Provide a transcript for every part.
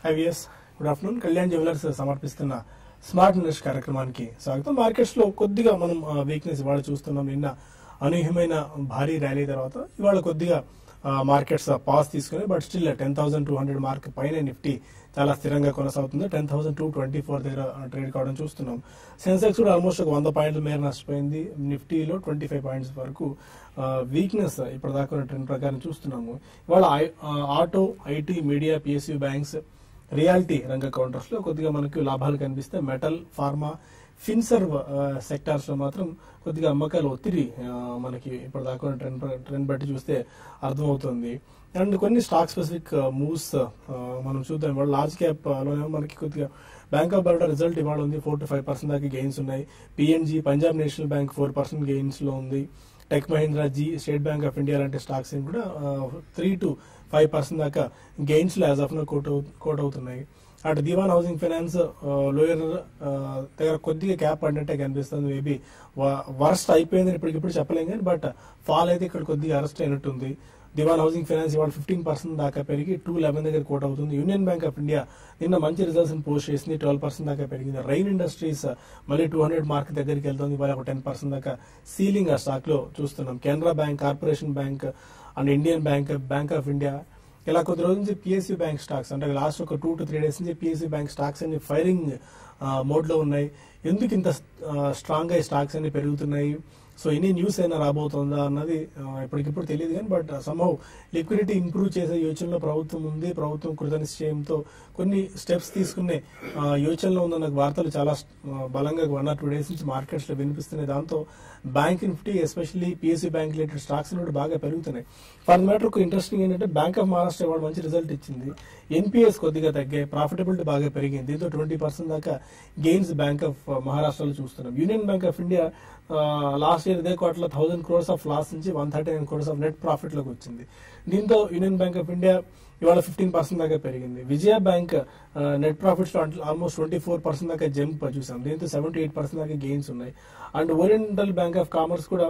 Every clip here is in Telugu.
IVS good afternoon Kalyan jewellers సమర్పిస్తున్న స్మార్ట్ ఇన్వెస్ట్ కార్యక్రమానికి స్వాగతం మార్కెట్స్ లో కొద్దిగా మనం వీక్నెస్ ఇవాళ చూస్తున్నాం నిన్న అనూహ్యమైన భారీ ర్యాలీ తర్వాత ఇవాళ కొద్దిగా మార్కెట్స్ పాస్ తీసుకుని but still ten thousand two hundred mark పైన నిఫ్టీ చాలా స్థిరంగా కొనసాగుతుంది ten thousand two twenty four దగ్గర ట్రేడ్ కావడం చూస్తున్నాం సెన్సెక్స్ కూడా ఆల్మోస్ట్ ఒక వంద పాయింట్ల మేర నష్టపోయింది నిఫ్టీలో ట్వంటీ ఫైవ్ పాయింట్స్ వరకు వీక్నెస్ ఇప్పటిదాకా ఉన్న ట్రెండ్ ప్రకారం చూస్తున్నాము ఇవాళ ఐ- ఆ, auto IT media PSU banks realty రంగ కౌంటర్స్ లో కొద్దిగా మనకు లాభాలు కనిపిస్తే మెటల్ ఫార్మా ఫిన్సర్వ్ సెక్టార్స్ లో మాత్రం కొద్దిగా అమ్మకాలు ఒత్తిడి ఆ, మనకి ఇప్పటిదాకా ఉన్న ట్రెండ్ ప్ర- ట్రెండ్ బట్టి చూస్తే అర్థమవుతుంది అండ్ కొన్ని స్టాక్ స్పెసిఫిక్ మూవ్స్ మనం చూద్దాం ఇవాళ లార్జ్ క్యాప్ లోనే మనకి కొద్దిగా బ్యాంక్ ఆఫ్ బరోడా రిజల్ట్ ఇవాళ ఉంది ఫోర్ టు ఫైవ్ పర్సెంట్ దాకా గెయిన్స్ ఉన్నాయి PNB Punjab National Bank four percent gains లో ఉంది టెక్ మహీంద్రా జీ స్టేట్ బ్యాంక్ ఆఫ్ ఇండియా లాంటి స్టాక్స్ కూడా త్రీ టు ఫైవ్ పర్సెంట్ దాకా గెయిన్స్ లో as of now quote quote అవుతున్నాయి అటు దివాన్ హౌసింగ్ ఫైనాన్స్ లోయర్ దగ్గర కొద్దిగా క్యాప్ పడినట్టే కనిపిస్తుంది మేబీ వర్స్ట్ అయిపోయిందని ఇప్పటికిప్పుడు చెప్పలేం కానీ బట్ ఫాల్ అయితే ఇక్కడ కొద్దిగా అరెస్ట్ అయినట్టుంది దివాన్ హౌసింగ్ ఫైనాన్స్ ఇవాళ ఫిఫ్టీన్ పర్సెంట్ దాకా పెరిగి టూ లెవెన్ దగ్గర కోట్ అవుతుంది యూనియన్ బ్యాంక్ ఆఫ్ ఇండియా నిన్న మంచి రిజల్ట్స్ పోస్ట్ చేసింది ట్వెల్వ్ పర్సెంట్ దాకా పెరిగింది రైన్ ఇండస్ట్రీస్ మళ్ళీ టూ హండ్రెడ్ మార్క్ దగ్గరికి వెళ్తుంది ఇవాళ ఒక టెన్ పర్సెంట్ దాకా సీలింగ్ ఆ స్టాక్ లో చూస్తున్నాం Canara Bank Corporation Bank and Indian Bank Bank of India ఇలా కొద్ది రోజుల నుంచి పిఎస్యూ బ్యాంక్ స్టాక్స్ అంటే లాస్ట్ ఒక టూ టు త్రీ డేస్ నుంచి పిఎస్యూ బ్యాంక్ స్టాక్స్ అన్ని ఫైరింగ్ మోడ్ లో ఉన్నాయి ఎందుకు ఇంత స్ట్రాంగ్ గా ఈ స్టాక్స్ అన్ని పెరుగుతున్నాయి సో ఎనీ న్యూస్ అయినా రాబోతుందా అన్నది ఆ, ఇప్పటికిప్పుడు తెలియదు కానీ బట్ సంహౌ లిక్విడిటీ ఇంప్రూవ్ చేసే యోచనలో ప్రభుత్వం ఉంది ప్రభుత్వం కృత నిశ్చయంతో కొన్ని స్టెప్స్ తీసుకునే ఆ, యోచనలో ఉందన్న వార్తలు చాలా ఆ, బలంగా వన్ ఆర్ టూ డేస్ నుంచి మార్కెట్స్ లో వినిపిస్తున్నాయి దాంతో bank Nifty especially PSC bank related stocks కూడా బాగా పెరుగుతున్నాయి ఫర్ మ్యాటర్ ఒక ఇంట్రెస్టింగ్ ఏంటంటే బ్యాంక్ ఆఫ్ మహారాష్ట్ర ఇవాళ మంచి రిజల్ట్ ఇచ్చింది ఎన్పిఎస్ కొద్దిగా తగ్గాయి ప్రాఫిటబిలిటీ బాగా పెరిగింది దీంతో ట్వంటీ పర్సెంట్ దాకా గెయిన్స్ బ్యాంక్ ఆఫ్ మహారాష్ట్రలో చూస్తున్నాం Union Bank of India last year ఇదే క్వార్టర్ లో థౌసండ్ క్రోర్స్ ఆఫ్ లాస్ నుంచి one thirty nine crores of net profit లోకి వచ్చింది దీంతో యూనియన్ బ్యాంక్ ఆఫ్ ఇండియా ఇవాళ ఫిఫ్టీన్ పర్సెంట్ దాకా పెరిగింది విజయ బ్యాంక్ నెట్ ప్రాఫిట్స్ లో ఆల్మోస్ట్ ట్వంటీ ఫోర్ పర్సెంట్ దాకా జంప్ చూసాం దీంతో సెవెంటీ ఎయిట్ పర్సెంట్ దాకా గెయిన్స్ ఉన్నాయి and Oriental Bank of Commerce కూడా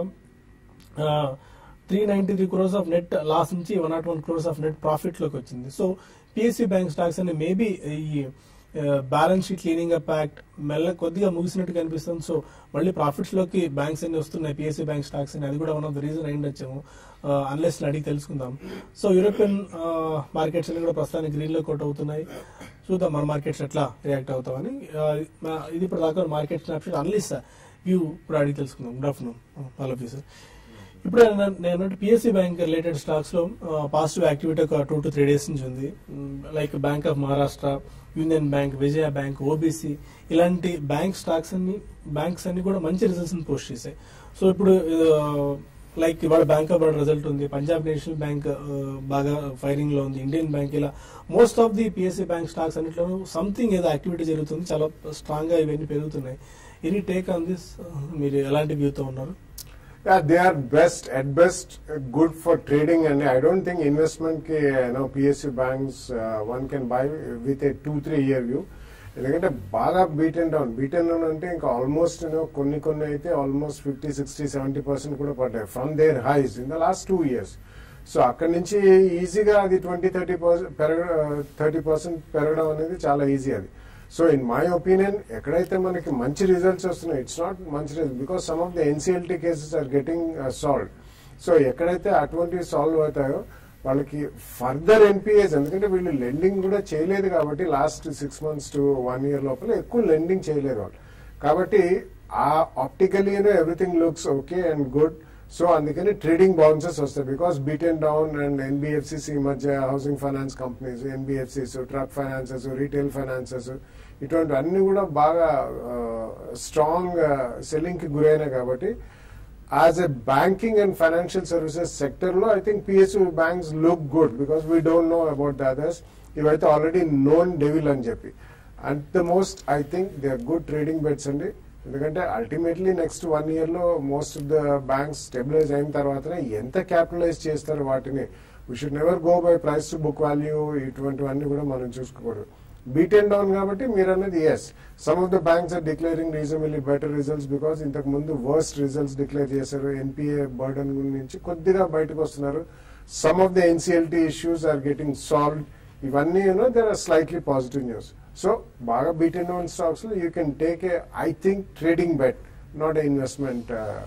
three ninety three crores of net loss నుంచి one nought one crores of net profit లోకి వచ్చింది సో పిఎస్సీ బ్యాంక్ స్టాక్స్ అనే మేబీ ఈ balance sheet cleaning up act మెల్ల కొద్దిగా ముగిసినట్టు కనిపిస్తుంది సో మళ్ళీ ప్రాఫిట్స్ లోకి బ్యాంక్స్ అన్ని వస్తున్నాయి పిఎస్సీ బ్యాంక్ స్టాక్స్ అని అది కూడా వన్ ఆఫ్ ద రీజన్ అయి ఉండొచ్చేమో అన్లెస్ అడిగి తెలుసుకుందాం సో యూరోపియన్ మార్కెట్స్ అన్ని కూడా ప్రస్తుతానికి గ్రీన్ లో కోట్ అవుతున్నాయి చూద్దాం మన మార్కెట్స్ ఎట్లా రియాక్ట్ అవుతామని ఆ, మా- ఇది ఇప్పుడు దాకా మార్కెట్ స్నాప్షాట్ అన్లీస్ వ్యూ ఇప్పుడు అడిగి తెలుసుకుందాం good afternoon all of you sir ఇప్పుడు నేను- నేను పిఎస్సి బ్యాంక్ రిలేటెడ్ స్టాక్స్ లో పాజిటివ్ యాక్టివిటీ ఒక టూ టు త్రీ డేస్ నుంచి ఉంది like Bank of Maharashtra Union Bank Vijaya Bank OBC ఇలాంటి బ్యాంక్ స్టాక్స్ అన్ని బ్యాంక్స్ అన్ని కూడా మంచి రిజల్ట్స్ పోస్ట్ చేశాయి సో ఇప్పుడు లైక్ ఇవాళ బ్యాంక్ ఆఫ్ బరోడా రిజల్ట్ ఉంది పంజాబ్ నేషనల్ బ్యాంక్ బాగా ఫైరింగ్ లో ఉంది ఇండియన్ బ్యాంక్ ఇలా most of the PSC bank stocks అన్నిట్లోనూ సంథింగ్ ఏదో యాక్టివిటీ జరుగుతుంది చాలా స్ట్రాంగ్ గా ఇవన్నీ పెరుగుతున్నాయి ఎనీ టేక్ ఆన్ దిస్ మీరు ఎలాంటి వ్యూతో ఉన్నారు Yeah, they are best at best uh, good for trading, and I don't think investment ki you know PSU banks uh, one can buy with a two three year view. ఎందుకంటే బాగా beat and down beat and down అంటే ఇంకా ఆల్మోస్ట్ కొన్ని కొన్ని అయితే almost fifty sixty seventy percent కూడా పడ్డాయి from their highs in the last two years so అక్కడి నుంచి ఈజీగా అది ట్వంటీ థర్టీ పర్సెంట్ పెరగ థర్టీ పర్సెంట్ పెరగడం అనేది చాలా ఈజీ అది సో ఇన్ మై ఒపీనియన్ ఎక్కడైతే మనకి మంచి రిజల్ట్స్ వస్తున్నాయి ఇట్స్ నాట్ మంచి result because some of the NCLT cases are getting solve so ఎక్కడైతే అటువంటివి సాల్వ్ అవుతాయో వాళ్ళకి ఫర్దర్ ఎన్పిఎస్ ఎందుకంటే వీళ్ళు లెండింగ్ కూడా చేయలేదు కాబట్టి last six months to one year లోపల ఎక్కువ లెండింగ్ చేయలేదు వాళ్ళు కాబట్టి ఆ optically everything looks okay and good so అందుకని ట్రేడింగ్ బౌన్సెస్ వస్తాయి because beat and down and NBFCs ఈ మధ్య housing finance companies NBFCs truck finances retail finances ఇటువంటి అన్ని కూడా బాగా స్ట్రాంగ్ సెల్లింగ్ కి గురైనాయి కాబట్టి as a banking and financial services sector లో I think PSU banks look good because we don't know about the others ఇవైతే ఆల్రెడీ నోన్ డెవిల్ అని చెప్పి at the most I think they are good trading bets అండి ఎందుకంటే అల్టిమేట్లీ నెక్స్ట్ వన్ ఇయర్ లో most of the banks stabilize అయిన తర్వాతనే ఎంత క్యాపిటలైజ్ చేస్తారు వాటిని we should never go by price to book value ఇటువంటివన్నీ కూడా మనం చూసుకోకూడదు బీట్ అండ్ డౌన్ కాబట్టి మీరు అన్నది as some of the banks are declaring reasonably better results because ఇంతకు ముందు వర్స్ట్ రిజల్ట్స్ డిక్లేర్ చేశారు ఎన్పిఏ బర్డన్ నుంచి కొద్దిగా బయటకు వస్తున్నారు some of the NCLT issues are getting solve ఇవన్నీ you know there are slightly positive news so బాగా బీటెన్ ఉన్న స్టాక్స్ లో you can take a I think trading bet not a investment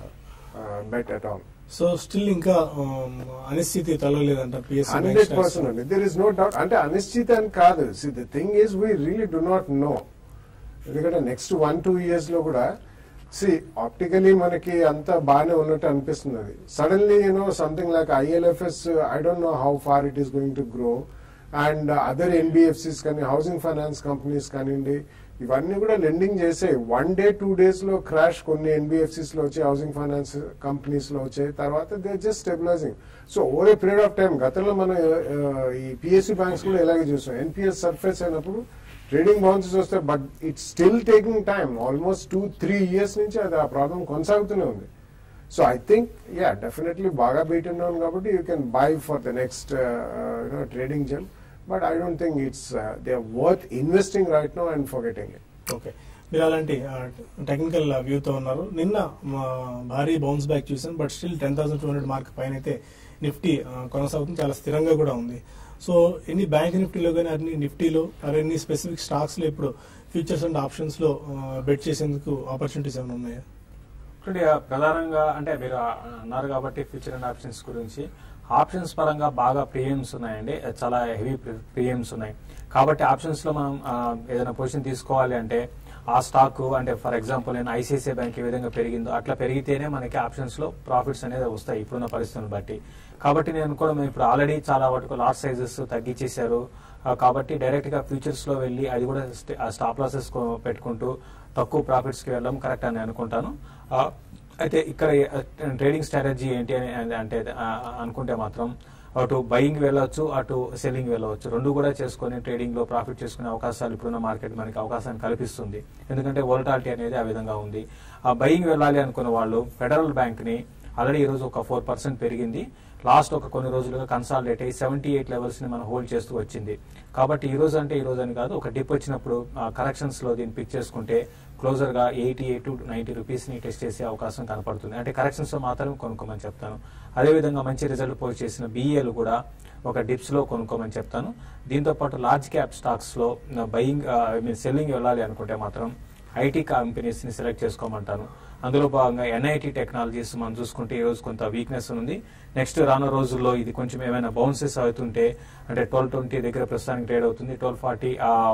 bet at all so still ఇంకా um, అనిశ్చితి తలలేదంట హండ్రెడ్ పర్సెంట్ పిఎస్సీ అండి దెర్ ఇస్ నో డౌట్ అంటే అనిశ్చిత అని కాదు see the thing is we really do not know ఎందుకంటే నెక్స్ట్ వన్ టూ ఇయర్స్ లో కూడా సి ఆప్టికలీ మనకి అంతా బాగానే ఉన్నట్టు అనిపిస్తుంది అది suddenly you know something like ILFS I don't know how far it is going to grow and other NBFCs కానీ హౌసింగ్ ఫైనాన్స్ కంపెనీస్ కానివ్వండి ఇవన్నీ కూడా లెండింగ్ చేసే వన్ డే టూ డేస్ లో క్రాష్ కొన్ని ఎన్బిఎఫ్సిస్ లో వచ్చాయి హౌసింగ్ ఫైనాన్స్ కంపెనీస్ లో వచ్చాయి తర్వాత they just stabilizing so over a period of time గతంలో మనం ఆ, ఈ పిఎస్సి బ్యాంక్స్ కూడా ఇలాగే చూసాం ఎన్పిఎస్ సర్ఫేస్ అయినప్పుడు ట్రేడింగ్ బౌన్సెస్ వస్తాయి but it's still taking time almost two three years నుంచి అది ఆ ప్రాబ్లం కొనసాగుతూనే ఉంది so I think ya definitely బాగా బీట్ ఉన్నాను కాబట్టి you can buy for the next you know trading gel but I don't think it's they are worth investing right now and forgetting it okay మీరు అలాంటి టెక్నికల్ వ్యూతో ఉన్నారు నిన్న మా భారీ బౌన్స్ బ్యాక్ చూసాను but still ten thousand two hundred mark పైన అయితే నిఫ్టీ ఆ, కొనసాగుతుంది చాలా స్థిరంగా కూడా ఉంది సో ఎన్ని బ్యాంక్ నిఫ్టీలో కానీ అన్ని నిఫ్టీలో మరి ఎన్ని స్పెసిఫిక్ స్టాక్స్ లో ఇప్పుడు ఫ్యూచర్స్ అండ్ ఆప్షన్స్ లో బెట్ చేసేందుకు ఆపర్చునిటీస్ ఏమైనా ఉన్నాయా ఇప్పుడు ఇక ప్రధానంగా అంటే మీరు అన్నారు కాబట్టి ఫ్యూచర్ అండ్ ఆప్షన్స్ గురించి ఆప్షన్స్ పరంగా బాగా ప్రీమియమ్స్ ఉన్నాయండి చాలా హెవీ ప్రీమియమ్స్ ఉన్నాయి కాబట్టి ఆప్షన్స్ లో మనం ఆ, ఏదైనా పొజిషన్ తీసుకోవాలి అంటే ఆ స్టాక్ అంటే ఫర్ ఎగ్జాంపుల్ నేను ఐసిఐసిఐ బ్యాంక్ ఏ విధంగా పెరిగిందో అట్లా పెరిగితేనే మనకి ఆప్షన్స్ లో ప్రాఫిట్స్ అనేది వస్తాయి ఇప్పుడున్న పరిస్థితులను బట్టి కాబట్టి నేను కూడా మేము ఇప్పుడు ఆల్రెడీ చాలా వాటికి లాట్ సైజెస్ తగ్గించేశారు ఆ, కాబట్టి డైరెక్ట్ గా ఫ్యూచర్స్ లో వెళ్ళి అది కూడా స్టాప్ లాసెస్ పెట్టుకుంటూ తక్కువ ప్రాఫిట్స్ కి వెళ్ళడం కరెక్ట్ అని అనుకుంటాను ఆ, అయితే ఇక్కడ ట్రేడింగ్ స్ట్రాటజీ ఏంటి అని అని అంటే ఆ, అనుకుంటే మాత్రం అటు బయింగ్ వెళ్ళొచ్చు అటు సెల్లింగ్ వెళ్ళవచ్చు రెండు కూడా చేసుకొని ట్రేడింగ్ లో ప్రాఫిట్ చేసుకునే అవకాశాలు ఇప్పుడున్న మార్కెట్ మనకి అవకాశాన్ని కల్పిస్తుంది ఎందుకంటే వోలటాలిటీ అనేది ఆ విధంగా ఉంది ఆ బయింగ్ వెళ్ళాలి అనుకున్న వాళ్ళు ఫెడరల్ బ్యాంక్ ని ఆల్రెడీ ఈ రోజు ఒక ఫోర్ పర్సెంట్ పెరిగింది లాస్ట్ ఒక కొన్ని రోజులుగా కన్సాలిడేట్ అయ్యి సెవెంటీ ఎయిట్ లెవెల్స్ ని మనం హోల్డ్ చేస్తూ వచ్చింది కాబట్టి ఈ రోజు అంటే ఈ రోజు అని కాదు ఒక డిప్ వచ్చినప్పుడు కరెక్షన్స్ లో దీన్ని పిక్ చేసుకుంటే క్లోజర్ గా eighty eight to ninety rupees ని టెస్ట్ చేసే అవకాశం కనపడుతుంది అంటే కరెక్షన్స్ లో మాత్రమే కొనుక్కోమని చెప్తాను అదే విధంగా మంచి రిజల్ట్ పోస్ట్ చేసిన బిఏలు కూడా ఒక డిప్స్ లో కొనుక్కోమని చెప్తాను దీంతో పాటు లార్జ్ క్యాప్ స్టాక్స్ లో బయింగ్ ఐ మీన్ సెల్లింగ్ వెళ్ళాలి అనుకుంటే మాత్రం ఐటీ కంపెనీస్ ని సెలెక్ట్ చేసుకోమంటాను అందులో భాగంగా ఎన్ఐటి టెక్నాలజీస్ మనం చూసుకుంటే ఈ రోజు కొంత వీక్నెస్ ఉంది నెక్స్ట్ రానున్న రోజుల్లో ఇది కొంచెం ఏమైనా బౌన్సెస్ అవుతుంటే అంటే ట్వెల్వ్ ట్వంటీ దగ్గర ప్రస్తుతానికి ట్రేడ్ అవుతుంది ట్వెల్వ్ ఫార్టీ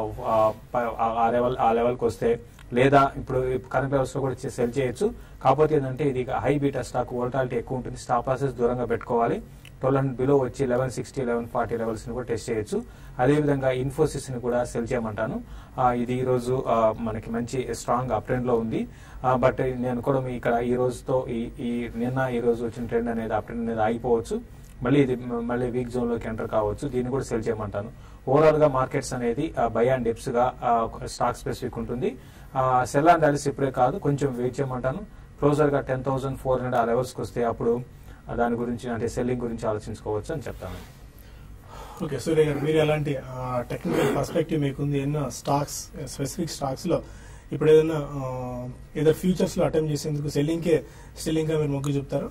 ఆ లెవెల్ ఆ లెవెల్కి వస్తే లేదా ఇప్పుడు కరెంట్ లెవెల్స్ లో కూడా సెల్ చేయొచ్చు కాకపోతే ఏంటంటే ఇది హై బీటా స్టాక్ వోల్టాలిటీ ఎక్కువ ఉంటుంది స్టాప్ లాసెస్ దూరంగా పెట్టుకోవాలి ట్వెల్వ్ హండ్రెడ్ బిలో వచ్చి eleven sixty eleven forty levels ని కూడా టెస్ట్ చేయొచ్చు అదేవిధంగా ఇన్ఫోసిస్ ని కూడా సెల్ చేయమంటాను ఆ, ఇది ఈ రోజు ఆ, మనకి మంచి స్ట్రాంగ్ అప్ ట్రెండ్ లో ఉంది బట్ నేను కూడా మీ ఇక్కడ ఈ రోజుతో ఈ ఈ నిన్న ఈ రోజు వచ్చిన ట్రెండ్ అనేది అప్ ట్రెండ్ అనేది ఆగిపోవచ్చు మళ్ళీ ఇది మ- మళ్ళీ వీక్ జోన్ లోకి ఎంటర్ కావచ్చు దీన్ని కూడా సెల్ చేయమంటాను ఓవరాల్ గా మార్కెట్స్ అనేది బై అండ్ డిప్స్ గా స్టాక్ స్పెసిఫిక్ ఉంటుంది సెల్ అండ్ ర్యాలీస్ ఇప్పుడే కాదు కొంచెం వెయిట్ చేయమంటాను క్లోజర్ గా టెన్ థౌసండ్ ఫోర్ హండ్రెడ్ ఆ లెవెల్స్ కి వస్తే అప్పుడు ఆ, దాని గురించి అంటే సెల్లింగ్ గురించి ఆలోచించుకోవచ్చు అని చెప్తాను ఓకే సూర్య గారు మీరు ఎలాంటి టెక్నికల్ పర్స్పెక్టివ్ మీకుంది ఎన్నో స్టాక్స్ స్పెసిఫిక్ స్టాక్స్ లో ఇప్పుడు ఏదైనా ఏదో ఫ్యూచర్స్ లో అటెంప్ట్ చేసేందుకు సెల్లింగ్ కే స్టిల్లింగ్ గా మీరు మొగ్గు చెప్తారు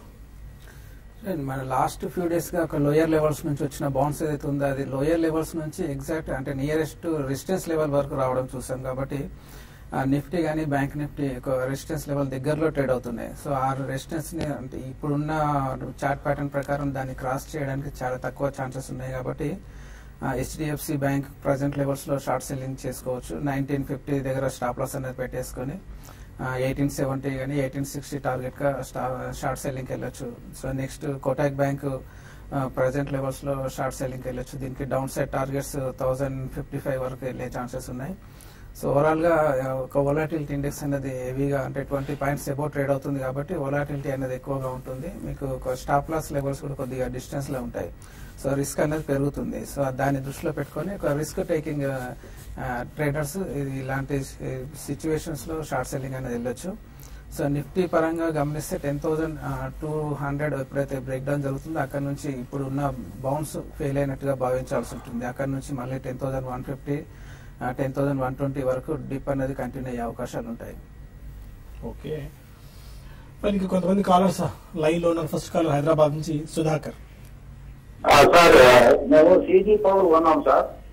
మన లాస్ట్ ఫ్యూ డేస్ గా ఒక లోయర్ లెవెల్స్ నుంచి వచ్చిన బౌన్స్ ఏదైతే ఉందో అది లోయర్ లెవెల్స్ నుంచి ఎగ్జాక్ట్ అంటే నియరెస్ట్ రెసిస్టెన్స్ లెవెల్ వరకు రావడం చూసాం కాబట్టి నిఫ్టీ కానీ బ్యాంక్ నిఫ్టీ ఒక రెసిస్టెన్స్ లెవెల్ దగ్గరలో ట్రేడ్ అవుతున్నాయి సో ఆ రెసిస్టెన్స్ ని అంటే ఇప్పుడున్న చార్ట్ ప్యాటర్న్ ప్రకారం దాన్ని క్రాస్ చేయడానికి చాలా తక్కువ ఛాన్సెస్ ఉన్నాయి కాబట్టి హెచ్డిఎఫ్సి బ్యాంక్ ప్రజెంట్ లెవెల్స్ లో షార్ట్ సెల్లింగ్ చేసుకోవచ్చు నైన్టీన్ ఫిఫ్టీ దగ్గర స్టాప్ లాస్ అనేది పెట్టేసుకొని ఎయిటీన్ సెవెంటీ కానీ ఎయిటీన్ సిక్స్టీ టార్గెట్ గా షార్ట్ సెల్లింగ్ వెళ్ళొచ్చు so next Kotak Bank present levels లో షార్ట్ సెల్లింగ్ వెళ్ళొచ్చు దీనికి down side targets thousand fifty five వరకు వెళ్ళే ఛాన్సెస్ ఉన్నాయి సో ఓవరాల్ గా ఆ, ఒక వొలాటిలిటీ ఇండెక్స్ అనేది హెవీగా అంటే ట్వంటీ పాయింట్స్ ఎబో ట్రేడ్ అవుతుంది కాబట్టి వొలాటిలిటీ అనేది ఎక్కువగా ఉంటుంది మీకు ఒక స్టాప్ లాస్ లెవెల్స్ కూడా కొద్దిగా డిస్టెన్స్ లో ఉంటాయి సో రిస్క్ అనేది పెరుగుతుంది సో దాన్ని దృష్టిలో పెట్టుకొని ఒక రిస్క్ టేకింగ్ ట్రేడర్స్ ఇలాంటి సిచ్యువేషన్స్ లో షార్ట్ సెల్లింగ్ అనేది వెళ్ళొచ్చు సో నిఫ్టీ పరంగా గమనిస్తే టెన్ థౌసండ్ టూ హండ్రెడ్ ఎప్పుడైతే బ్రేక్ డౌన్ జరుగుతుందో అక్కడ నుంచి ఇప్పుడు ఉన్న బౌన్స్ ఫెయిల్ అయినట్టుగా భావించాల్సి ఉంటుంది అక్కడ నుంచి మళ్ళీ ten thousand one fifty ten thousand one twenty వరకు డిప్ అనేది కంటిన్యూ అయ్యే అవకాశాలు ఉంటాయి ఓకే మరి ఇంకా కొంతమంది కాలర్స్ లైవ్ లో ఉన్నారు ఫస్ట్ కాలర్ హైదరాబాద్ నుంచి సుధాకర్ ఆ, సార్ మేము సీజీ పవర్ కొన్నాం sir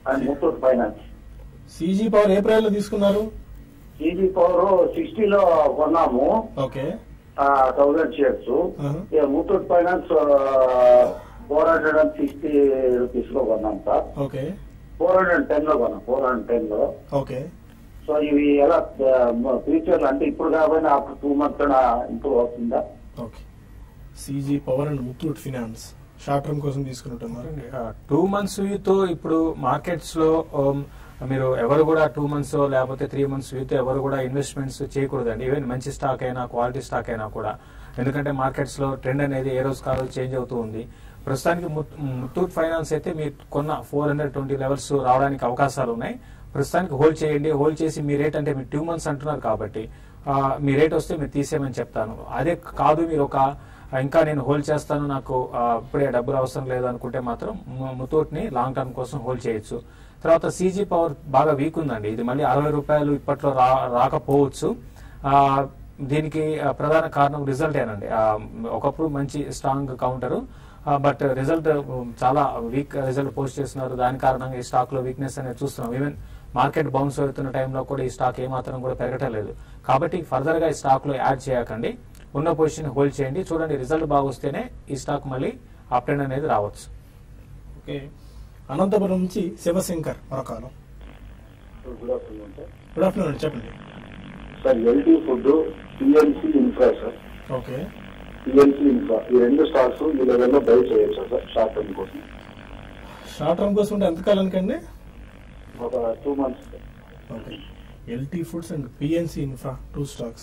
and Muthoot Finance CG Power ఏ ప్రైస్ లో తీసుకున్నారు ఈజీ పవర్ సిక్స్టీలో కొన్నాము okay thousand shares Uh-huh. Muthoot Finance four hundred and sixty rupees లో కొన్నాం sir okay four hundred ten లో కొన్నాం ఫోర్ హండ్రెడ్ టెన్ లో ఓకే సో ఇవి ఎలా ఫ్యూచర్ అంటే ఇప్పుడు కాకపోయినా ఆఫ్టర్ టూ మంత్స్ ఇంప్రూవ్ అవుతుందా okay CG Power and Muthoot Finance short term కోసం తీసుకున్నట్టున్నారు టూ మంత్స్ తో ఇప్పుడు మార్కెట్స్ లో um, మీరు ఎవరు కూడా టూ మంత్స్ లేకపోతే త్రీ మంత్స్ వ్యూ ఎవరు కూడా ఇన్వెస్ట్మెంట్స్ చేయకూడదండి ఈవెన్ మంచి స్టాక్ అయినా క్వాలిటీ స్టాక్ అయినా కూడా ఎందుకంటే మార్కెట్స్ లో ట్రెండ్ అనేది ఏ రోజు కాదు చేంజ్ అవుతూ ఉంది ప్రస్తుతానికి ముత్- ముత్తూట్ ఫైనాన్స్ అయితే మీరు కొన్న ఫోర్ హండ్రెడ్ ట్వంటీ లెవెల్స్ రావడానికి అవకాశాలు ఉన్నాయి ప్రస్తుతానికి హోల్డ్ చేయండి హోల్డ్ చేసి మీ రేట్ అంటే మీరు టూ మంత్స్ అంటున్నారు కాబట్టి ఆ, మీ రేట్ వస్తే మీరు తీసేయమని చెప్తాను అదే కాదు మీరు ఒక ఇంకా నేను హోల్డ్ చేస్తాను నాకు ఆ, ఇప్పుడే డబ్బులు అవసరం లేదు అనుకుంటే మాత్రం ము- ముతూట్ని లాంగ్ టర్మ్ కోసం హోల్డ్ చేయొచ్చు తర్వాత సీజీ పవర్ బాగా వీక్ ఉందండి ఇది మళ్ళీ అరవై రూపాయలు ఇప్పట్లో రా రాకపోవచ్చు ఆ, దీనికి ఆ, ప్రధాన కారణం రిజల్ట్ ఏనండి ఆ, ఒకప్పుడు మంచి స్ట్రాంగ్ కౌంటర్ బట్ రిజల్ట్ చాలా వీక్ రిజల్ట్ పోస్ట్ చేస్తున్నారు దాని కారణంగా ఈ స్టాక్ లో వీక్నెస్ అనేది చూస్తున్నాం ఈవెన్ మార్కెట్ బౌన్స్ అవుతున్న టైంలో కూడా ఈ స్టాక్ ఏమాత్రం కూడా పెరగటం లేదు కాబట్టి ఫర్దర్ గా ఈ స్టాక్ లో యాడ్ చేయకండి ఉన్న పొజిషన్ హోల్డ్ చేయండి చూడండి రిజల్ట్ బాగా వస్తేనే ఈ స్టాక్ మళ్ళీ అప్ ట్రెండ్ అనేది రావచ్చు ఓకే అనంతపురం నుంచి శివశంకర్ మరొకాలం good afternoon sir good afternoon అండి చెప్పండి sir LT Food PNC Infra sir okay PNC Infra ఈ రెండు స్టాక్స్ ఈ లెవెల్లో బై చేయొచ్చు సార్ షార్ట్ టర్మ్ కోసం షార్ట్ టర్మ్ కోసం ఉంటే ఎంతకాలానికండి ఒక two months okay LT Foods and PNC Infra two stocks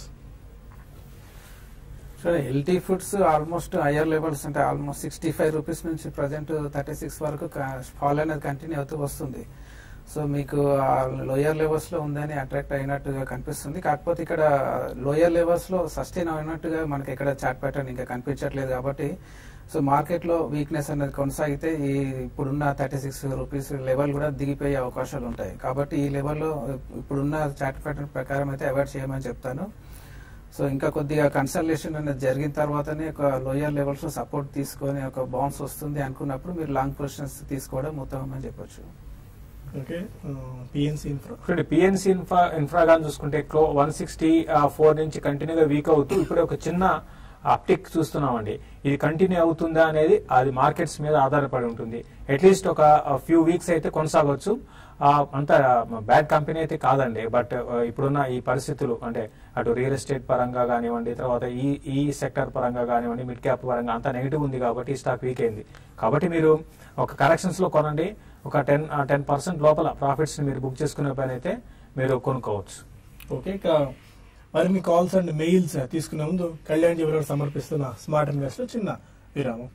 so LT Foods almost higher levels అంటే ఆల్మోస్ట్ సిక్స్టీ ఫైవ్ రూపీస్ నుంచి ప్రజెంట్ థర్టీ సిక్స్ వరకు ఫాల్ అనేది కంటిన్యూ అవుతూ వస్తుంది సో మీకు లోయర్ లెవెల్స్ లో ఉందని అట్రాక్ట్ అయినట్టుగా కనిపిస్తుంది కాకపోతే ఇక్కడ లోయర్ లెవెల్స్ లో సస్టైన్ అయినట్టుగా మనకి ఇక్కడ చాట్ ప్యాటర్న్ ఇంకా కనిపించట్లేదు కాబట్టి సో మార్కెట్ లో వీక్నెస్ అనేది కొనసాగితే ఈ ఇప్పుడున్న థర్టీ సిక్స్ రూపీస్ లెవెల్ కూడా దిగిపోయే అవకాశాలు ఉంటాయి కాబట్టి ఈ లెవెల్లో ఇప్పుడున్న చాట్ ప్యాటర్న్ ప్రకారం అయితే అవాయిడ్ చేయమని చెప్తాను సో ఇంకా కొద్దిగా కన్సల్టేషన్ అనేది జరిగిన తర్వాతనే ఒక లోయర్ లెవెల్స్ లో సపోర్ట్ తీసుకొని ఒక బౌన్స్ వస్తుంది అనుకున్నప్పుడు మీరు లాంగ్ పొజిషన్స్ తీసుకోవడం ఉత్తమం అని చెప్పొచ్చు ఓకే పిఎన్సి ఇన్ఫ్రా చూడండి పిఎన్సి ఇన్ఫ్రా ఇన్ఫ్రా గాని చూసుకుంటే వన్ సిక్స్టీ ఫోర్ నుంచి కంటిన్యూగా వీక్ అవుతూ ఇప్పుడు ఒక చిన్న అప్టిక్ చూస్తున్నామండి ఇది కంటిన్యూ అవుతుందా అనేది అది మార్కెట్స్ మీద ఆధారపడి ఉంటుంది అట్లీస్ట్ ఒక ఫ్యూ వీక్స్ అయితే కొనసాగవచ్చు ఆ, అంత బ్యాడ్ కంపెనీ అయితే కాదండి బట్ ఇప్పుడున్న ఈ పరిస్థితులు అంటే అటు రియల్ ఎస్టేట్ పరంగా కానివ్వండి తర్వాత ఈ ఈ సెక్టర్ పరంగా కానివ్వండి మిడ్ క్యాప్ పరంగా అంతా నెగిటివ్ ఉంది కాబట్టి ఈ స్టాక్ వీక్ అయింది కాబట్టి మీరు ఒక కరెక్షన్స్ లో కొనండి ఒక టెన్ టెన్ పర్సెంట్ లోపల ప్రాఫిట్స్ ని మీరు బుక్ చేసుకునే పని అయితే మీరు కొనుక్కోవచ్చు ఓకే ఇక మరిన్ని కాల్స్ అండ్ మెయిల్స్ తీసుకునే ముందు కళ్యాణ్ జ్యువెలర్ సమర్పిస్తున్న స్మార్ట్ ఇన్వెస్ట్ చిన్న విరామం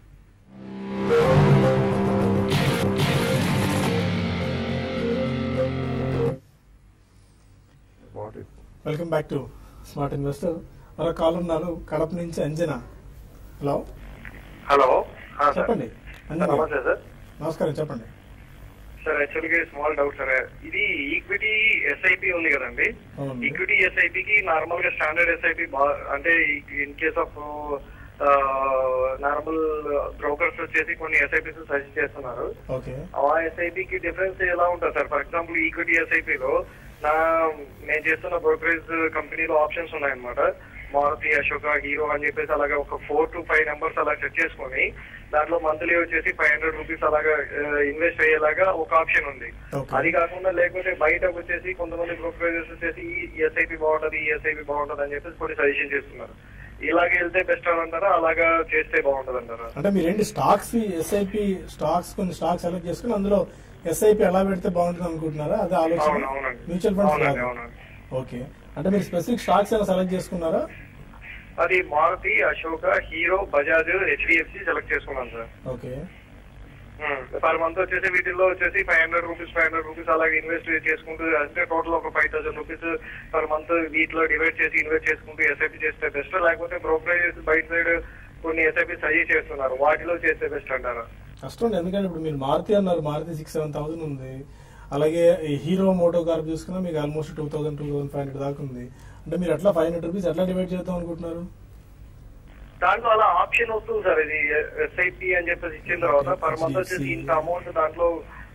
Bought it. Welcome back to smart investor మరో కాల్ ఉన్నారు కడప నుంచి అంజనా హలో హలో ఆ, సార్. చెప్పండి సార్, అంజనా నమస్తే సార్ నమస్కారం చెప్పండి సార్ యాక్చువల్గా స్మాల్ డౌట్ సార్ ఇది ఈక్విటీ ఎస్ఐపి ఉంది కదండి అవును. ఈక్విటీ ఎస్ఐపి కి నార్మల్ గా స్టాండర్డ్ ఎస్ఐపి అంటే in case of normal brokers వచ్చేసి కొన్ని ఎస్ఐపిస్ సజెస్ట్ చేస్తున్నారు ఓకే ఆ ఎస్ఐపి కి డిఫరెన్స్ ఎలా ఉంటుంది sir for example equity SIP లో నా నేను చేస్తున్న బ్రోకరేజ్ కంపెనీలో ఆప్షన్స్ ఉన్నాయన్నమాట మారుతి అశోక హీరో అని చెప్పేసి అలాగా ఒక ఫోర్ టు ఫైవ్ నెంబర్స్ అలా సెట్ చేసుకొని దాంట్లో మంత్లీ వచ్చేసి ఫైవ్ హండ్రెడ్ రూపీస్ అలాగా ఇన్వెస్ట్ అయ్యేలాగా ఒక ఆప్షన్ ఉంది Okay. అది కాకుండా లేకపోతే బయటకు వచ్చేసి కొంతమంది బ్రోకరేజెస్ వచ్చేసి ఈ ఎస్ఐపి బాగుంటది ఈ ఎస్ఐపి బాగుంటది అని చెప్పేసి కొన్ని సజెషన్ చేస్తున్నారు ఇలాగే వెళ్తే బెస్ట్ అని అంటారా అలాగా చేస్తే బాగుంటది అంటారా అంటే మీరు ఏంటి స్టాక్స్ ఎస్ఐపి స్టాక్స్ కొన్ని స్టాక్స్ సెలెక్ట్ చేసుకుని అందులో ఎస్ఐపి ఎలా పెడితే బాగుంటుంది అనుకుంటున్నారా అదే ఆలోచన అవును, అవునండి. మ్యూచువల్ ఫండ్స్ అవునండి, కాదు. అవునండి. ఓకే అంటే మీరు స్పెసిఫిక్ స్టాక్స్ ఏమైనా సెలెక్ట్ చేసుకున్నారా అది Maruti Ashoka Hero Bajaj HDFC select చేసుకున్నాను సార్ ఓకే పర్ మంత్ వచ్చేసి వీటిల్లో వచ్చేసి five hundred rupees five hundred rupees అలాగే ఇన్వెస్ట్ చేసుకుంటూ అంటే టోటల్ ఒక five thousand rupees per month వీటిలో డివైడ్ చేసి ఇన్వెస్ట్ చేసుకుంటూ ఎస్ఐపి చేస్తే బెస్ట్ లేకపోతే బ్రోకరేజ్ బయట సైడ్ కొన్ని ఎస్ఐపి సజెస్ట్ చేస్తున్నారు వాటిలో చేస్తే బెస్ట్ అంటారా కష్టం ఎందుకంటే ఇప్పుడు మీరు మారుతి అన్నారు మారుతి సిక్స్ సెవెన్ థౌసండ్ ఉంది అలాగే ఈ హీరో మోటో కార్ చూసుకున్నా మీకు almost two thousand two thousand five hundred దాకా ఉంది అంటే మీరు ఎట్లా ఫైవ్ హండ్రెడ్ రూపీస్ ఎట్లా డివైడ్ చేద్దాం అనుకుంటున్నారు దాంట్లో అలా ఆప్షన్ వస్తుంది సార్ ఇది ఎస్ఐపి అని చెప్పేసి ఇచ్చిన తర్వాత పర్ మంత్ వచ్చేసి ఇంత అమౌంట్ దాంట్లో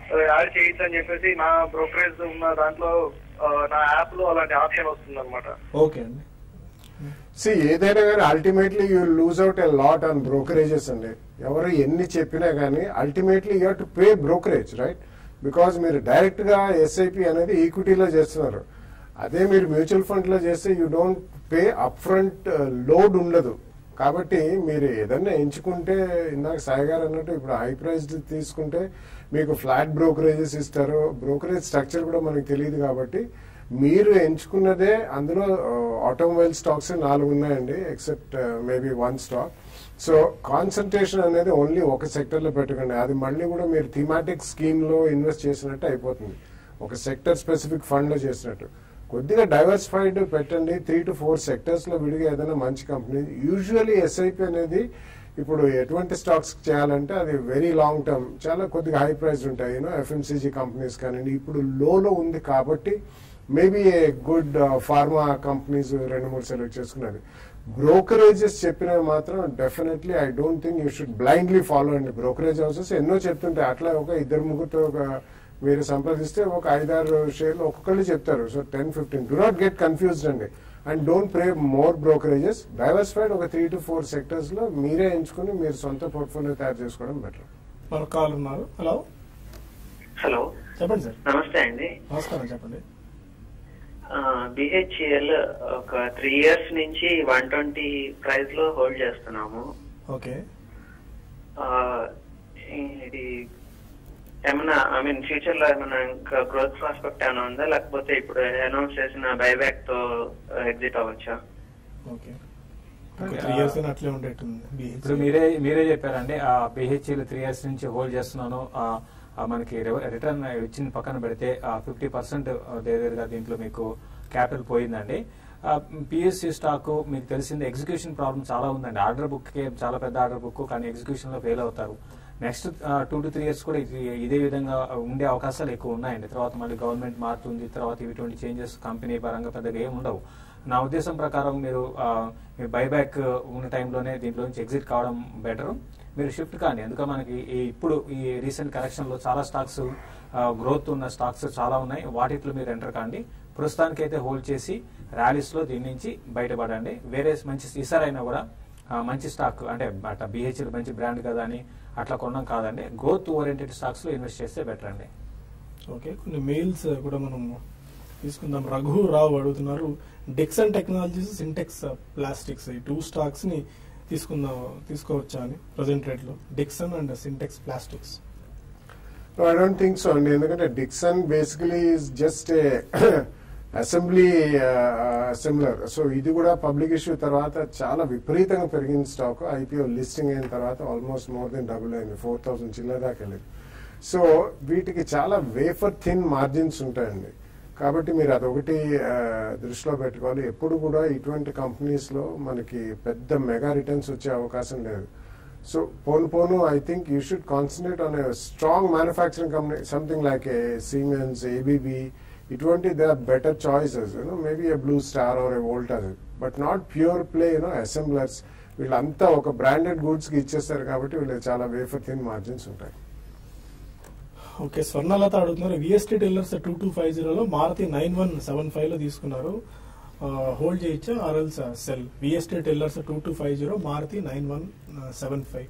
యాడ్ చేయొచ్చు అని చెప్పేసి నా బ్రోకరేజ్ ఉన్న దాంట్లో ఆ, నా యాప్ లో అలాంటి ఆప్షన్ వస్తుంది అనమాట ఓకే అండి సి ఏదైనా కానీ ultimately you lose out a lot on brokerages అండి ఎవరు ఎన్ని చెప్పినా కానీ ultimately you to pay brokerage right because మీరు డైరెక్ట్ గా ఎస్ఐపి అనేది ఈక్విటీలో చేస్తున్నారు అదే మీరు మ్యూచువల్ ఫండ్ లో చేస్తే you don't pay upfront load ఉండదు కాబట్టి మీరు ఏదన్నా ఎంచుకుంటే ఇందాక సాయి గారు అన్నట్టు ఇప్పుడు హై ప్రైస్ తీసుకుంటే మీకు ఫ్లాట్ బ్రోకరేజెస్ ఇస్తారు బ్రోకరేజ్ స్ట్రక్చర్ కూడా మనకు తెలియదు కాబట్టి మీరు ఎంచుకున్నదే అందులో ఆటోమొబైల్ స్టాక్స్ నాలుగు ఉన్నాయండి except maybe one stock so concentration అనేది ఓన్లీ ఒక సెక్టర్ లో పెట్టకండి అది మళ్ళీ కూడా మీరు థీమాటిక్ స్కీమ్ లో ఇన్వెస్ట్ చేసినట్టు అయిపోతుంది ఒక సెక్టర్ స్పెసిఫిక్ ఫండ్ లో చేసినట్టు కొద్దిగా డైవర్సిఫైడ్ పెట్టండి త్రీ టు ఫోర్ సెక్టర్స్ లో విడిగా ఏదైనా మంచి కంపెనీ యూజువల్లీ ఎస్ఐపి అనేది ఇప్పుడు ఎటువంటి స్టాక్స్ చేయాలంటే అది వెరీ లాంగ్ టర్మ్ చాలా కొద్దిగా హై ప్రైస్ ఉంటాయి యూనో ఎఫ్ఎంసీజీ కంపెనీస్ కానివ్వండి ఇప్పుడు లోలో ఉంది కాబట్టి maybe a good pharma companies రెండు మూడు సెలెక్ట్ చేసుకున్నది బ్రోకరేజెస్ చెప్పినవి మాత్రం definitely I don't think you should blindly follow అండి బ్రోకరేజ్ హౌసెస్ ఎన్నో చెప్తుంటాయి అట్లా ఒక ఇద్దరు ముగ్గురుతో ఒక మీరు సంప్రదిస్తే ఒక ఐదారు షేర్లు ఒక్కొక్కళ్ళు చెప్తారు so ten fifteen do not get confused అండి and don't pray more brokerages diversified ఒక త్రీ టు ఫోర్ సెక్టర్స్ లో మీరే ఎంచుకుని మీరు సొంత పోర్ట్ఫోలియో తయారు చేసుకోవడం బెటర్ మరొక కాల్ ఉన్నారు హలో హలో చెప్పండి సార్ నమస్తే అండి నమస్కారం చెప్పండి బిహెచ్ఎల్ ఒక త్రీ ఇయర్స్ నుంచి వన్ ట్వంటీ ప్రైస్ లో హోల్డ్ చేస్తున్నాము ఓకే ఆ, ఇది ఏమన్నా ఐ మీన్ ఫ్యూచర్ లో ఏమన్నా ఇంకా గ్రోత్ ప్రాస్పెక్ట్ ఏమైనా ఉందా లేకపోతే ఇప్పుడు అనౌన్స్ చేసిన బైబ్యాక్ తో ఎగ్జిట్ అవ్వచ్చా ఓకే Okay, త్రీ ఆ, ఇయర్స్ అట్లే ఉండేట్టుంది ఇప్పుడు BHC. మీరే మీరే చెప్పారండి ఆ బిహెచ్ఎల్ త్రీ ఇయర్స్ నుంచి హోల్డ్ చేస్తున్నాను ఆ, ఆ మనకి రిటర్న్ ఇచ్చిన పక్కన పెడితే ఫిఫ్టీ పర్సెంట్ దగ్గరగా దీంట్లో మీకు క్యాపిటల్ పోయిందండి పిఎస్సి స్టాక్ మీకు తెలిసింది ఎగ్జిక్యూషన్ ప్రాబ్లం చాలా ఉందండి ఆర్డర్ బుక్ కి చాలా పెద్ద ఆర్డర్ బుక్ కానీ ఎగ్జిక్యూషన్ లో ఫెయిల్ అవుతారు next two to three years కూడా ఇది ఇదే విధంగా ఉండే అవకాశాలు ఎక్కువ ఉన్నాయండి తర్వాత మళ్ళీ గవర్నమెంట్ మారుతుంది తర్వాత ఇటువంటి చేంజెస్ కంపెనీ పరంగా పెద్దగా ఏమి ఉండవు నా ఉద్దేశం ప్రకారం మీరు ఆ, మీ బైబ్యాక్ ఉన్న టైంలోనే దీంట్లో నుంచి ఎగ్జిట్ కావడం బెటర్ మీరు షిఫ్ట్ కానీ ఎందుకంటే మనకి ఈ ఇప్పుడు ఈ రీసెంట్ కరెక్షన్ లో చాలా స్టాక్స్ గ్రోత్ ఉన్న స్టాక్స్ చాలా ఉన్నాయి వాటిట్లో మీరు ఎంటర్ కాండి ప్రస్తుతానికి అయితే హోల్డ్ చేసి ర్యాలీస్ లో దీని నుంచి బయటపడండి వేరే మంచి ఈసారైనా కూడా ఆ, మంచి స్టాక్ అంటే అట్లా బిహెచ్ఎల్ మంచి బ్రాండ్ కదా అని అట్లా కొనడం కాదండి గ్రోత్ ఓరియంటెడ్ స్టాక్స్ లో ఇన్వెస్ట్ చేస్తే బెటర్ అండి ఓకే కొన్ని మెయిల్స్ కూడా మనం తీసుకుందాం రఘు రావు అడుగుతున్నారు డిక్సన్ టెక్నాలజీస్ సింటెక్స్ ప్లాస్టిక్స్ ఈ టూ స్టాక్స్ ని తీసుకుందాం తీసుకోవచ్చా అని ప్రజెంట్ రేట్ లో Dixon and Sintex Plastics I don't think so అండి ఎందుకంటే Dixon basically is just a assembly similar so ఇది కూడా పబ్లిక్ ఇష్యూ తర్వాత చాలా విపరీతంగా పెరిగిన స్టాక్ ఐపీఓ లిస్టింగ్ అయిన తర్వాత ఆల్మోస్ట్ మోర్ దెన్ డబుల్ అయింది ఫోర్ థౌసండ్ చిల్లర దాకా వెళ్ళింది సో వీటికి చాలా వేఫర్ థిన్ మార్జిన్స్ ఉంటాయండి కాబట్టి మీరు అదొకటి ఆ, దృష్టిలో పెట్టుకోవాలి ఎప్పుడు కూడా ఇటువంటి కంపెనీస్ లో మనకి పెద్ద మెగా రిటర్న్స్ వచ్చే అవకాశం లేదు సో పోను పోను I think you should concentrate on strong manufacturing company something like a Siemens ABB ఇటువంటి they are better choices you know maybe a Blue Star or a Voltas but not pure play you know assemblers వీళ్ళంతా ఒక బ్రాండెడ్ గూడ్స్ కి ఇచ్చేస్తారు కాబట్టి వీళ్ళకి చాలా వేఫర్ థిన్ మార్జిన్స్ ఉంటాయి ఓకే స్వర్ణలత అడుగుతున్నారు VST Tillers two two five జీరోలో Maruti nine one seven five లో తీసుకున్నారు హోల్డ్ చేయొచ్చా or else sell VST Tillers two two five zero Maruti nine one seven five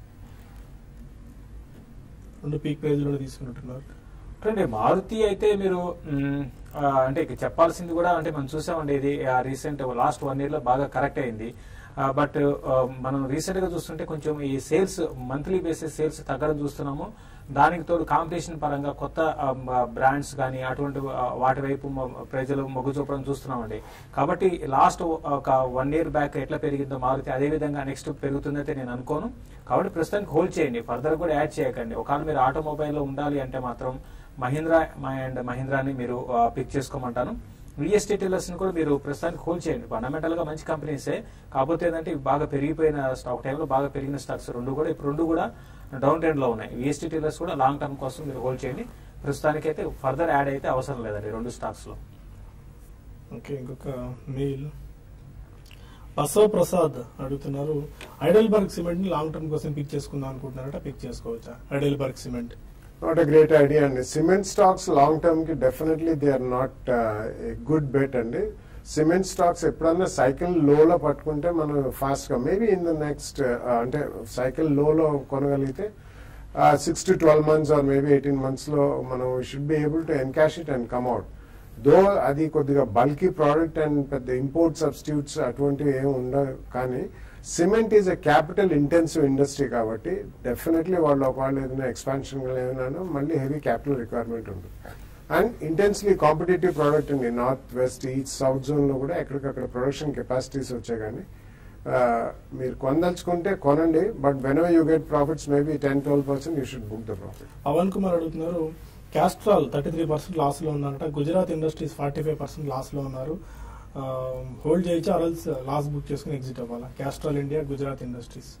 రెండు పీక్ ప్రైజ్ లో తీసుకున్నట్టున్నారు అంటే మారుతి అయితే మీరు మ్, ఆ, అంటే ఇక చెప్పాల్సింది కూడా అంటే మనం చూసామండి ఇది రీసెంట్ లాస్ట్ వన్ ఇయర్ లో బాగా కరెక్ట్ అయింది బట్ మనం రీసెంట్ గా చూస్తుంటే కొంచెం ఈ సేల్స్ మంత్లీ బేసిస్ సేల్స్ తగ్గడం చూస్తున్నాము దానికి తోడు కాంపిటీషన్ పరంగా కొత్త బ్రాండ్స్ కానీ అటువంటి ఆ, వాటి వైపు మొ- ప్రజలు మొగ్గు చూపడం చూస్తున్నామండి కాబట్టి లాస్ట్ ఒక వన్ ఇయర్ బ్యాక్ ఎట్లా పెరిగిందో మారుతి అదే విధంగా నెక్స్ట్ పెరుగుతుందైతే నేను అనుకోను కాబట్టి ప్రస్తుతానికి హోల్డ్ చేయండి ఫర్దర్ కూడా యాడ్ చేయకండి ఒకవేళ మీరు ఆటోమొబైల్ లో ఉండాలి అంటే మాత్రం మహీంద్రా అండ్ మహీంద్రాని మీరు పిక్ చేసుకోమంటాను విఎస్టీ టెల్లర్స్ ని కూడా మీరు ప్రస్తుతానికి హోల్డ్ చేయండి ఫండమెంటల్ గా మంచి కంపెనీసే కాకపోతే ఏంటంటే ఇవి బాగా పెరిగిపోయిన స్టాక్ టైంలో బాగా పెరిగిన స్టాక్స్ రెండు కూడా ఇప్పుడు రెండు కూడా డౌన్ ట్రెండ్ లో ఉన్నాయి విఎస్టీ టెల్లర్స్ కూడా లాంగ్ టర్మ్ కోసం మీరు హోల్డ్ చేయండి ప్రస్తుతానికి అయితే ఫర్దర్ యాడ్ అయితే అవసరం లేదండి రెండు స్టాక్స్ లో ఓకే ఇంకొక మెయిల్ బసవ ప్రసాద్ అడుగుతున్నారు ఐడల్బర్గ్ సిమెంట్ ని లాంగ్ టర్మ్ కోసం పిక్ చేసుకుందాం అనుకుంటున్నారట పిక్ చేసుకోవచ్చా Heidelberg cement not a great idea అండి సిమెంట్ స్టాక్స్ లాంగ్ టర్మ్ కి definitely they are not good bet అండి సిమెంట్ స్టాక్స్ ఎప్పుడన్నా సైకిల్ లోలో పట్టుకుంటే మనం ఫాస్ట్ గా మేబీ ఇన్ ద నెక్స్ట్ అంటే సైకిల్ లోలో కొనగలిగితే six to twelve months or maybe eighteen months లో మనం should be able to encash it and come out దో అది కొద్దిగా బల్కీ ప్రోడక్ట్ అండ్ పెద్ద ఇంపోర్ట్ సబ్స్టిట్యూట్స్ అటువంటివి ఏమి ఉండవు కానీ cement is a capital intensive industry కాబట్టి డెఫినెట్లీ వాళ్ళు ఒకవేళ ఏదైనా ఎక్స్పాన్షన్ ఏమైనా మళ్ళీ హెవీ క్యాపిటల్ రిక్వైర్మెంట్ ఉంటుంది అండ్ ఇంటెన్స్లీ కాంపిటేటివ్ ప్రోడక్ట్ అండి north west east south zone లో కూడా ఎక్కడికక్కడ ప్రొడక్షన్ కెపాసిటీస్ వచ్చాయి కానీ ఆ, మీరు కొనదలుచుకుంటే కొనండి but when you get profits maybe ten twelve percent you should book the profit Pavan Kumar అడుగుతున్నారు Castrol thirty three percent loss లో ఉందంట Gujarat Industries forty five percent loss లో ఉన్నారు హోల్డ్ చేయొచ్చు ఆర్ఎల్స్ లాస్ బుక్ చేసుకుని ఎగ్జిట్ అవ్వాలా Castrol India Gujarat Industries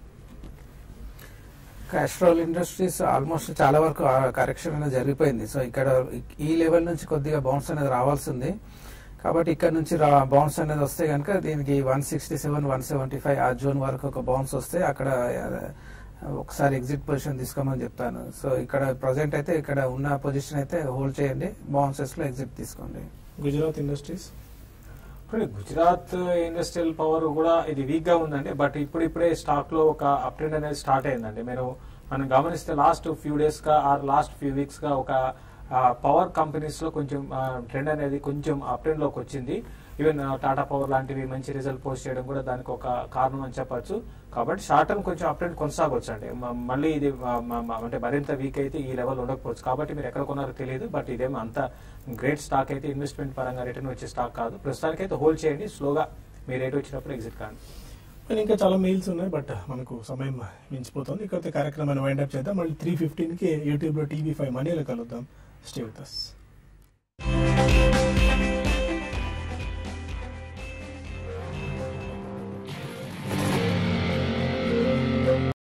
Castrol Industries almost చాలా వరకు కరెక్షన్ అనేది జరిగిపోయింది సో ఇక్కడ ఈ లెవెల్ నుంచి కొద్దిగా బౌన్స్ అనేది రావాల్సింది కాబట్టి ఇక్కడ నుంచి బౌన్స్ అనేది వస్తే కనుక దీనికి one sixty seven one seventy five ఆ జోన్ వరకు ఒక బౌన్స్ వస్తే అక్కడ ఆ, ఒకసారి ఎగ్జిట్ పొజిషన్ తీసుకోమని చెప్తాను సో ఇక్కడ ప్రజెంట్ అయితే ఇక్కడ ఉన్న పొజిషన్ అయితే హోల్డ్ చేయండి బౌన్సెస్ లో ఎగ్జిట్ తీసుకోండి గుజరాత్ ఇండస్ట్రీస్ ఇప్పుడు గుజరాత్ ఇండస్ట్రియల్ పవర్ కూడా ఇది వీక్ గా ఉందండి బట్ ఇప్పుడు ఇప్పుడే స్టాక్ లో ఒక అప్ ట్రెండ్ అనేది స్టార్ట్ అయిందండి మీరు మనం గమనిస్తే లాస్ట్ ఫ్యూ డేస్ గా ఆర్ లాస్ట్ ఫ్యూ వీక్స్ గా ఒక పవర్ కంపెనీస్ లో కొంచెం ట్రెండ్ అనేది కొంచెం అప్ ట్రెండ్ లోకి వచ్చింది ఈవెన్ టాటా పవర్ లాంటివి మంచి రిజల్ట్ పోస్ట్ చేయడం కూడా దానికి ఒక కారణం అని చెప్పొచ్చు కాబట్టి షార్ట్ టర్మ్ కొంచెం అప్ ట్రెండ్ కొనసాగొచ్చు అండి మ- మళ్ళీ ఇది మ- మ- మ- అంటే మరింత వీక్ అయితే ఈ లెవెల్ ఉండకపోవచ్చు కాబట్టి మీరు ఎక్కడ కొన్నారో తెలియదు బట్ ఇదేమో అంత గ్రేట్ స్టాక్ అయితే ఇన్వెస్ట్మెంట్ పరంగా రిటర్న్ వచ్చే స్టాక్ కాదు ప్రస్తుతానికి అయితే హోల్డ్ చేయండి స్లోగా మీ రేట్ వచ్చినప్పుడు ఎగ్జిట్ కాండి మరి ఇంకా చాలా మెయిల్స్ ఉన్నాయి బట్ మనకు సమయం మించిపోతుంది ఇక్కడైతే కార్యక్రమాన్ని వైండ్ అప్ చేద్దాం మళ్ళీ త్రీ ఫిఫ్టీన్ కి యూట్యూబ్ లో టీవీ ఫైవ్ మనీలో కలుద్దాం స్టే విత్ us.